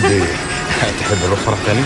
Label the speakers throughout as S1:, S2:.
S1: تحب تحب نروح فرح تاني؟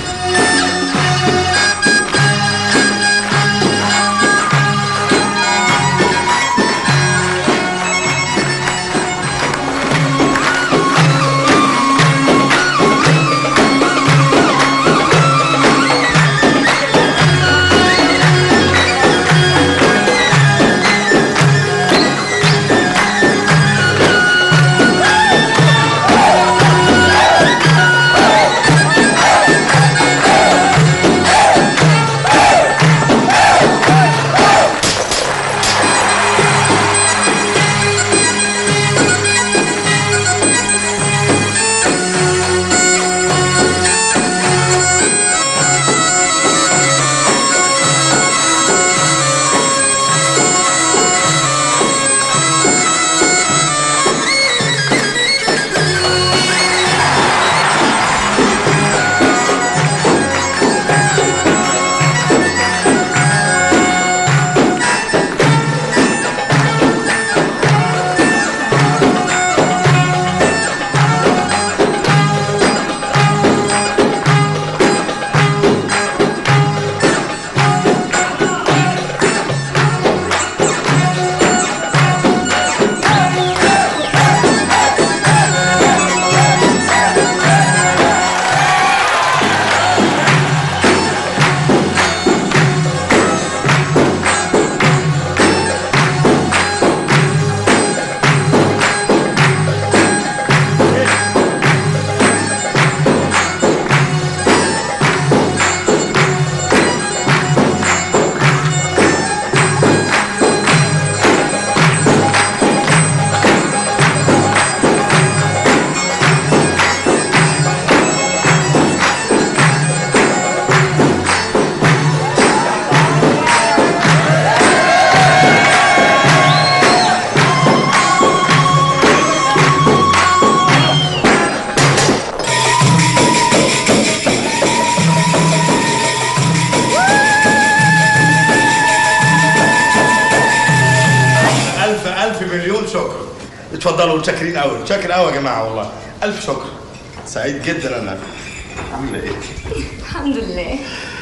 S2: ألف ألف مليون شكر اتفضلوا متشكرين قوي متشكر قوي يا جماعة والله ألف شكر سعيد جدا أنا عاملة إيه؟
S3: الحمد لله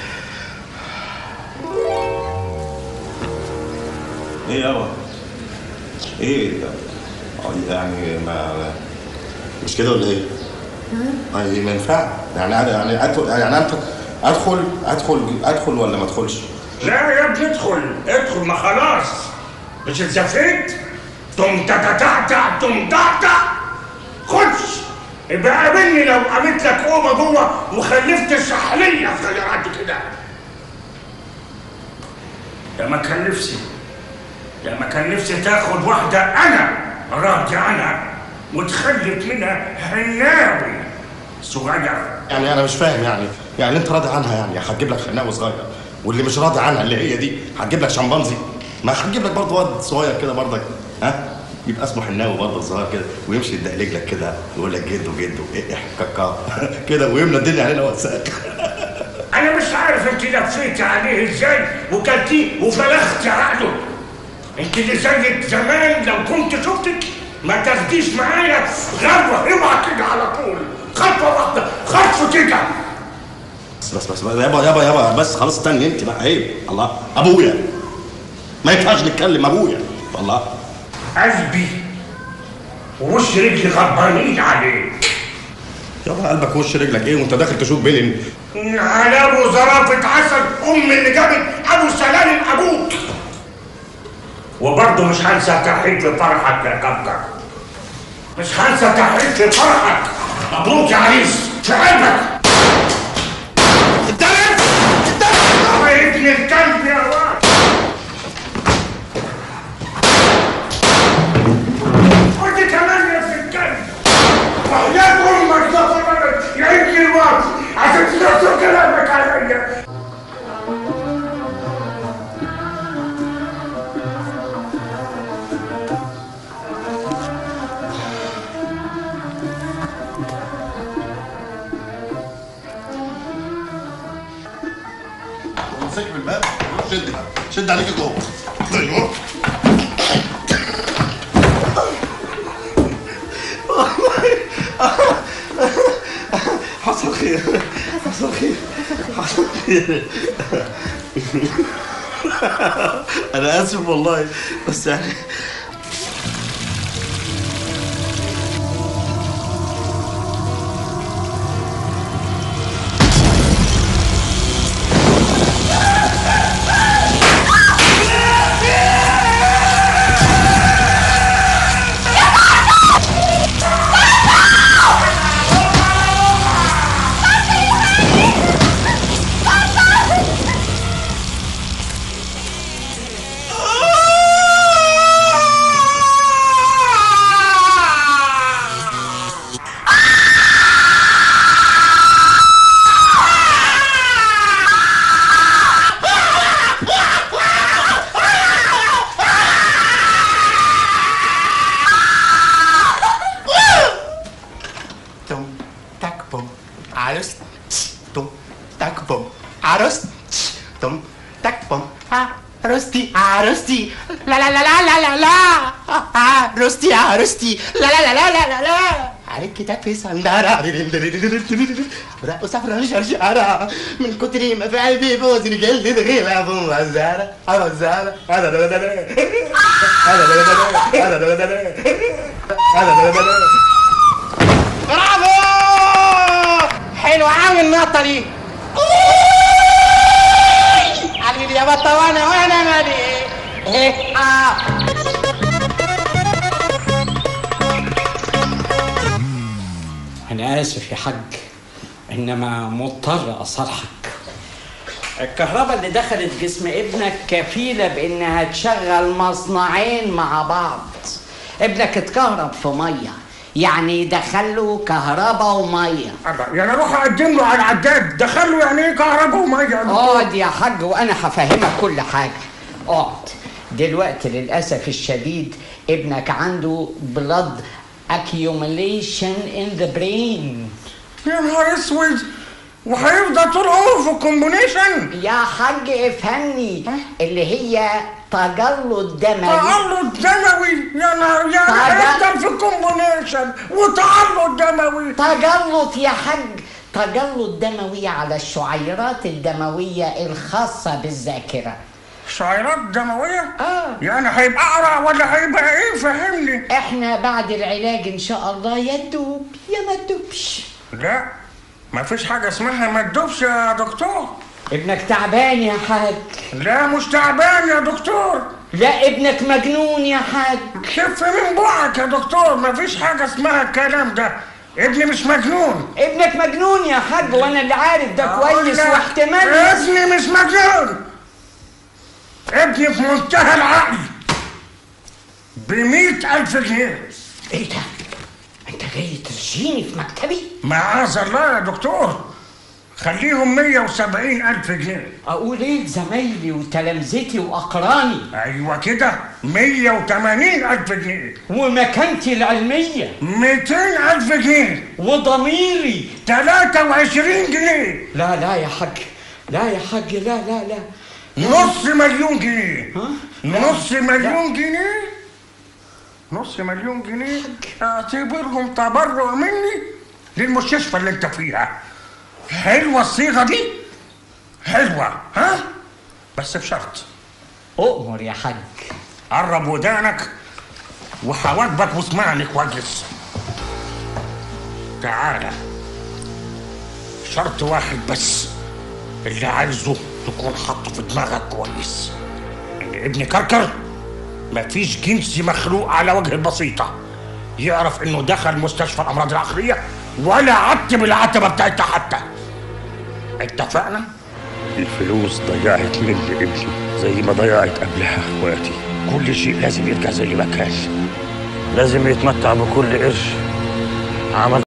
S4: ايه يابا ايه ده؟ آه، يعني ما
S2: مش كده ولا إيه؟ أي ما ينفع يعني أنا يعني أدخل يعني أنت أدخل أدخل أدخل ولا ما أدخلش؟
S5: لا يا ابني ادخل ادخل ما خلاص مش اتزفيت تم تتعتع تم تعتع خش يبقى قابلني لو قامت لك اوضه جوه وخلفت السحليه في غيرات كده يا ما كان نفسي يا ما كان نفسي تاخد واحده انا راضي عنها وتخلف منها حناوي صغير
S2: يعني أنا مش فاهم يعني يعني أنت راضي عنها يعني هتجيب لك حناوي صغير واللي مش راضي عنها اللي هي دي هتجيب لك شمبانزي ما هتجيب لك برضه واد صغير كده برضك ها يبقى اسمه حناوي برضه صغير كده ويمشي يدقلج لك كده يقول لك جدو جدو ايه كاكا كده ويملى الدنيا علينا وساق
S5: انا مش عارف انت لفيتي عليه ازاي وكلتيه وفلختي عقله انت اللي زيك زمان لو كنت شفتك ما تاخديش معايا غربة اوعى كده على طول خطوة واحدة خطوة كده
S2: بس بس بس يابا يابا يابا بس خلاص استني انت بقى عيب الله ابويا ما ينفعش نتكلم ابويا والله
S5: قلبي ووش رجلي غضبانين عليك
S2: يابا قلبك وش رجلك ايه وانت داخل تشوف بين
S5: على ابو زرافة عسل ام اللي جابت ابو سلالم ابوك وبرضه مش هنسى تحريك فرحك يا كبكر مش هنسى تحريك فرحك مبروك يا عريس في قلبك الدرس الدرس يا ابن الكلب يا واد ودي كمان يا ابن الكلب وحياة امك ده فرقت يا ابن الواد عشان تنسوا كلامك عليا
S2: امسك بالباب شد بقى شد عليك جوه ايوه حصل خير حصل خير انا اسف والله بس يعني
S3: Tum, tak, bum, arus, tum, tak, bum, arus, tum, tak, bum, arusti, arusti, la la la la la la la, arusti, arusti, la la la la la la la. عليك كده في سندارة رقصة فرن شرشارة من كتر ما في قلبي بوز رجال غيبة ابو وزارة ابو وزارة هذا ده ده ده هذا ده ده ده هذا ده ده ده هذا ده ده ده برافو حلو قوي النقطة دي قلبي يا بطة وانا وانا مالي ايه اه
S6: أنا آسف يا حاج إنما مضطر أصرحك الكهرباء اللي دخلت جسم ابنك كفيلة بإنها تشغل مصنعين مع بعض ابنك اتكهرب في مية يعني دخله كهرباء ومية
S5: يعني اروح اقدم له على العداد دخله يعني ايه كهرباء وميه
S6: اقعد يا حاج وأنا هفهمك كل حاجة اقعد دلوقتي للأسف الشديد ابنك عنده blood accumulation in the brain
S5: يا نهار اسود وهيفضل طول عمره في الكومبونيشن
S6: يا حاج افهمني اللي هي تجلط دموي
S5: تعلق دموي يا نهار يا
S6: تعال-
S5: هيفضل في الكومبونيشن وتعلق دموي
S6: تجلط يا حاج تجلط دموي على الشعيرات الدموية الخاصة بالذاكرة
S5: شعيرات دموية؟
S6: آه.
S5: يعني هيبقى أقرع ولا هيبقى إيه فهمني؟
S6: احنا بعد العلاج ان شاء الله يا تدوب يا ما تدوبش
S5: لا مفيش حاجة اسمها ما تدوبش يا دكتور
S6: ابنك تعبان يا حاج
S5: لا مش تعبان يا دكتور
S6: لا ابنك مجنون يا حاج
S5: خف من بوعك يا دكتور مفيش حاجة اسمها الكلام ده ابني مش مجنون
S6: ابنك مجنون يا حاج وانا اللي عارف ده كويس
S5: أقول لك،
S6: واحتمال
S5: ابني مش مجنون ابني في منتهى العقل بمئة ألف جنيه
S6: ايه ده انت جاي ترشيني في مكتبي
S5: معاذ الله يا دكتور خليهم مية وسبعين ألف جنيه
S6: اقول ايه لزمايلي وتلامذتي واقراني
S5: أيوة كده مية وتمانين ألف جنيه
S6: ومكانتي العلميه
S5: ميتين ألف جنيه
S6: وضميري
S5: تلاتة وعشرين جنيه
S6: لا لا يا حاج لا يا حاج لا لا لا
S5: نص مليون جنيه
S6: ها؟
S5: نص مليون جنيه نص مليون جنيه اعتبرهم تبرع مني للمستشفى اللي انت فيها حلوة الصيغة دي حلوة ها بس بشرط
S6: اؤمر يا حاج
S5: قرب ودانك وحواجبك واسمعني كويس تعالى شرط واحد بس اللي عايزه تكون حاطه في دماغك كويس ان ابن كركر مفيش جنس مخلوق على وجه البسيطة يعرف انه دخل مستشفى الامراض العقلية ولا عتب العتبة بتاعتها حتى اتفقنا؟ الفلوس ضيعت مني ابني زي ما ضيعت قبلها اخواتي كل شيء لازم يرجع زي ما كان لازم يتمتع بكل قرش عمل